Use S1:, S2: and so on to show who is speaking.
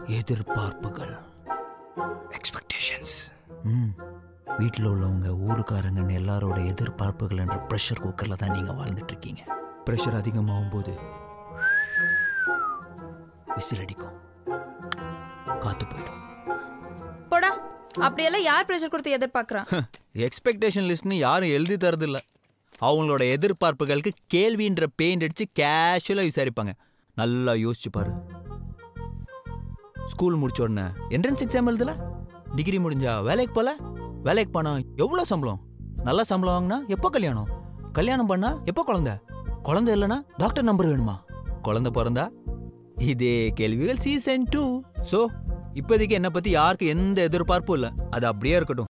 S1: எதிர்பார்ப்புகள்
S2: எக்ஸ்பெக்டேஷன்ஸ்
S1: ம் வீட்டில் உள்ளவங்க ஊருக்காரங்கன்னு எல்லாரோட எதிர்பார்ப்புகள் என்ற ப்ரெஷர் குக்கரில் தான் நீங்கள் வாழ்ந்துட்டு இருக்கீங்க ப்ரெஷர் அதிகமாகும் போது விசில் அடிக்கும் காத்து போயிடும்
S3: போடா அப்படியெல்லாம் யார் ப்ரெஷர் கொடுத்து எதிர்பார்க்கறான்
S1: எக்ஸ்பெக்டேஷன் லிஸ்ட்னு யாரும் எழுதி தரதில்ல அவங்களோட எதிர்பார்ப்புகளுக்கு கேள்வின்ற பெயிண்ட் அடிச்சு கேஷுவலாக விசாரிப்பாங்க நல்லா யோசிச்சு பாரு ஸ்கூல் முடிச்ச உடனே என்ட்ரன்ஸ் எக்ஸாம் எழுதல டிகிரி முடிஞ்சா வேலைக்கு போல வேலைக்கு போனா எவ்வளோ சம்பளம் நல்ல சம்பளம் வாங்கினா எப்போ கல்யாணம் கல்யாணம் பண்ணா எப்போ குழந்தை குழந்தை இல்லைன்னா டாக்டர் நம்பர் வேணுமா குழந்தை பிறந்தா இதே கேள்விகள் சீசன் டூ ஸோ இப்போதைக்கு என்னை பற்றி யாருக்கும் எந்த எதிர்பார்ப்பும் இல்லை அது அப்படியே இருக்கட்டும்